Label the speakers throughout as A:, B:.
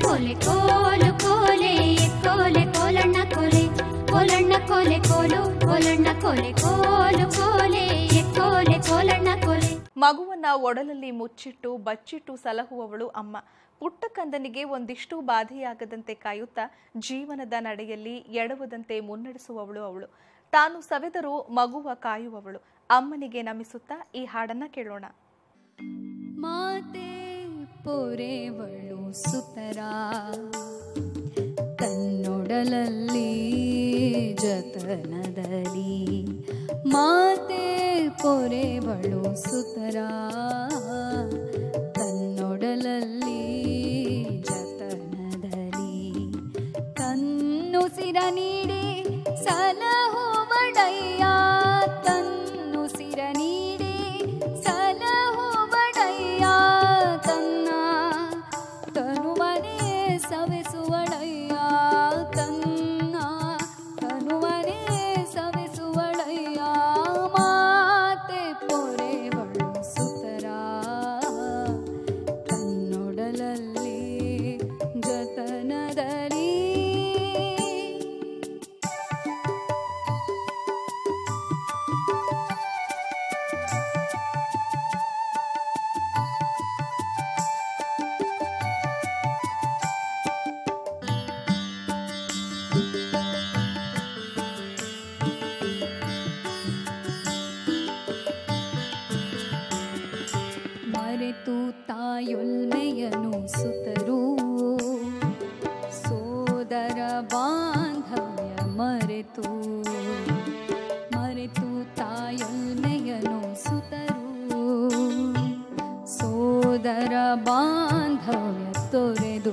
A: ಕೋಲೆ ಕೋಲು ಕೋಲೆ ಕೋಲೆ ಕೋಲಣ್ಣ ಕೋಲೆ ಕೋಲಣ್ಣ ಕೋಲೆ ಕೋಲು ಕೋಲಣ್ಣ ಕೋಲೆ ಕೋಲು ಕೋಲೆ ಕೋಲೆ ಕೋಲಣ್ಣ ಕೋಲೆ
B: ಮಗುವನ್ನ ಒಡಲಲ್ಲಿ ಮುಚ್ಚಿಟ್ಟು ಬಚ್ಚಿಟ್ಟು ಸಲಹುವವಳು ಅಮ್ಮ ಪುಟ್ಟ ಕಂದನಿಗೆ ಒಂದಿಷ್ಟು ಬಾಧೆಯಾಗದಂತೆ ಕಾಯುತ್ತಾ ಜೀವನದ ನಡೆಯಲ್ಲಿ ಎಡವದಂತೆ ಮುನ್ನಡೆಸುವವಳು ಅವಳು ತಾನು ಸವೆದರೂ ಮಗುವ ಕಾಯುವವಳು ಅಮ್ಮನಿಗೆ ನಮಿಸುತ್ತಾ ಈ ಹಾಡನ್ನ ಕೇಳೋಣ
A: ಮಾತೆ ಪೊರೆವಳು ಸುತರ ತನ್ನೊಡಲಲ್ಲಿ ಜತನದಲ್ಲಿ ಮಾತೆ ಪೊರೆವಳು ಸುತರ ತನ್ನೊಡಲಲ್ಲಿ ಜತನದಲ್ಲಿ ತನ್ನುಸಿರ ನೀಡಿ ಸಲಹುವಡಯ್ಯ ತನ್ನುಸಿರ ನೀಡಿ ಸಲಹುವಡಯ್ಯ ತನ್ನ ತನುವನೇ ಸವೆಸುವಳಯ್ಯ ತನ್ನ ತನುವನೇ ಸವೆಸುವಳಯ್ಯ ಮಾತೆ ಪೊರೆವಳು ಸುತರ ತನ್ನೊಡಲಲ್ಲಿ ಜತನದಲ್ಲಿ ಮರೆತು ತಾಯೊಲ್ಮೆಯನು ಸುತರು ಸೋದರ ಬಾಂಧವ್ಯ ಮರೆತು ಮರೆತು ತಾಯೊಲ್ಮೆಯನು ಸುತರು ಸೋದರ ಬಾಂಧವ್ಯ ತೊರೆದು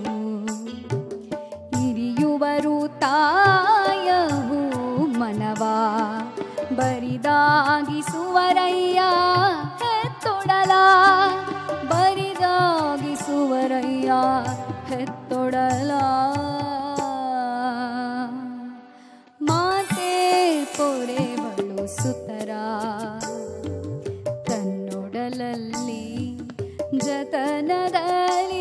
A: ಹಿರಿಯುವರು ತಾಯವು ಮನವ ಬರಿದಾಗಿಸುವರಯ್ಯ ಹೆತ್ತೊಡಲ ಬರಿದಾಗಿಸುವರಯ್ಯ ಹೆತ್ತೊಡಲ ಮಾತೆ ಪೊರೆವಳು ಸುತರ ತನ್ನೊಡಲಲ್ಲಿ ಜತನದಲ್ಲಿ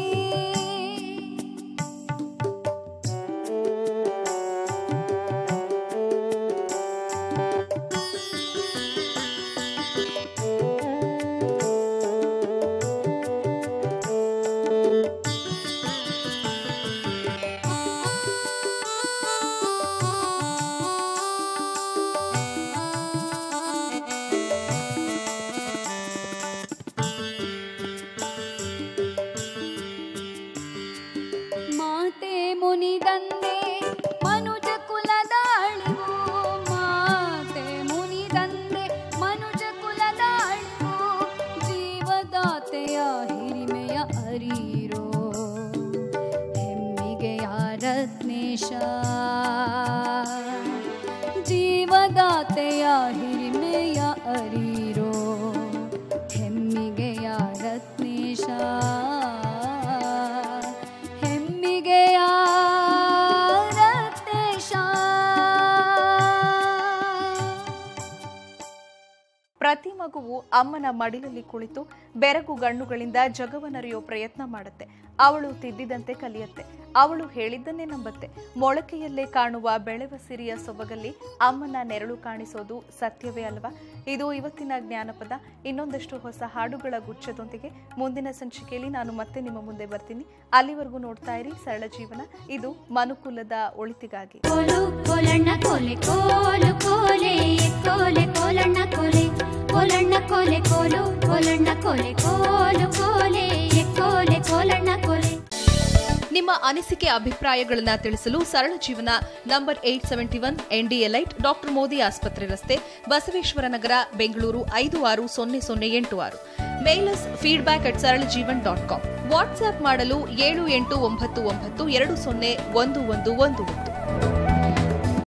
A: ಮಾತೆ ಮುನಿದಂದೆ ಮನುಜ ಕುಲದ ಅಳಿವು ಮಾತೆ ಮುನಿದಂದೆ ಮನುಜ ಕುಲದ ಅಳಿವು ಜೀವದಾತೆಯ ಹಿರಿಮೆಯ ಅರೀರೋ ಹೆಮ್ಮಿಗೆಯ ರತ್ನೇಶ ಜೀವದಾತೆಯ ಹಿರಿಮೆಯ ಅರೀರೋ ಹೆಮ್ಮಿಗೆಯ ರತ್ನೇಶ ಹೆಮ್ಮಿಗೆಯ ರತ್ನೇಶ
B: ಪ್ರತಿ ಮಗುವು ಅಮ್ಮನ ಮಡಿಲಲ್ಲಿ ಕುಳಿತು ಬೆರಗು ಗಣ್ಣುಗಳಿಂದ ಜಗವನರಿಯೋ ಪ್ರಯತ್ನ ಮಾಡುತ್ತೆ ಅವಳು ತಿದ್ದಿದಂತೆ ಕಲಿಯತ್ತೆ ಅವಳು ಹೇಳಿದ್ದನ್ನೇ ನಂಬತ್ತೆ ಮೊಳಕೆಯಲ್ಲೇ ಕಾಣುವ ಬೆಳೆವ ಸಿರಿಯ ಸೊಬಗಲ್ಲಿ ಅಮ್ಮನ ನೆರಳು ಕಾಣಿಸೋದು ಸತ್ಯವೇ ಅಲ್ವಾ ಇದು ಇವತ್ತಿನ ಜ್ಞಾನಪದ ಇನ್ನೊಂದಷ್ಟು ಹೊಸ ಹಾಡುಗಳ ಗುಚ್ಛದೊಂದಿಗೆ ಮುಂದಿನ ಸಂಚಿಕೆಯಲ್ಲಿ ನಾನು ಮತ್ತೆ ನಿಮ್ಮ ಮುಂದೆ ಬರ್ತೀನಿ ಅಲ್ಲಿವರೆಗೂ ನೋಡ್ತಾ ಇರಿ ಸರಳ ಜೀವನ ಇದು ಮನುಕುಲದ ಒಳಿತಿಗಾಗಿ
A: ಕೋಲು ಕೋಲಣ್ಣ ಕೋಲೆ ಕೋಲು ಕೋಲೆ ಕೋಲೆ ಕೋಲಣ್ಣ ಕೋಲೆ ಕೋಲಣ್ಣ ಕೋಲೆ ಕೋಲು ಕೋಲಣ್ಣ ಕೋಲೆ ಕೋಲು ಕೋಲೆ ಕೋಲೆ ಕೋಲಣ್ಣ ಕೋಲೆ
B: ನಿಮ್ಮ ಅನಿಸಿಕೆ ಅಭಿಪ್ರಾಯಗಳನ್ನ ತಿಳಿಸಲು ಸರಳ ಜೀವನ ನಂಬರ್ ಏಟ್ ಸೆವೆಂಟಿ ಒನ್ ಎನ್ಡಿಎಲೈಟ್ ಡಾಕ್ಟರ್ ಮೋದಿ ಆಸ್ಪತ್ರೆ ರಸ್ತೆ ಬಸವೇಶ್ವರ ನಗರ ಬೆಂಗಳೂರು ಐದು ಆರು ಸೊನ್ನೆ ಸೊನ್ನೆ ಎಂಟು ಆರು ಮೇಲಸ್ ಫೀಡ್ಬ್ಯಾಕ್ ಅಟ್ ಸರಳ ಜೀವನ್ ಡಾಟ್ ಕಾಮ್ ವಾಟ್ಸ್ಆಪ್ ಮಾಡಲು ಏಳು ಎಂಟು ಒಂಬತ್ತು ಒಂಬತ್ತು ಎರಡು ಸೊನ್ನೆ ಒಂದು ಒಂದು ಒಂದು ಒಂದು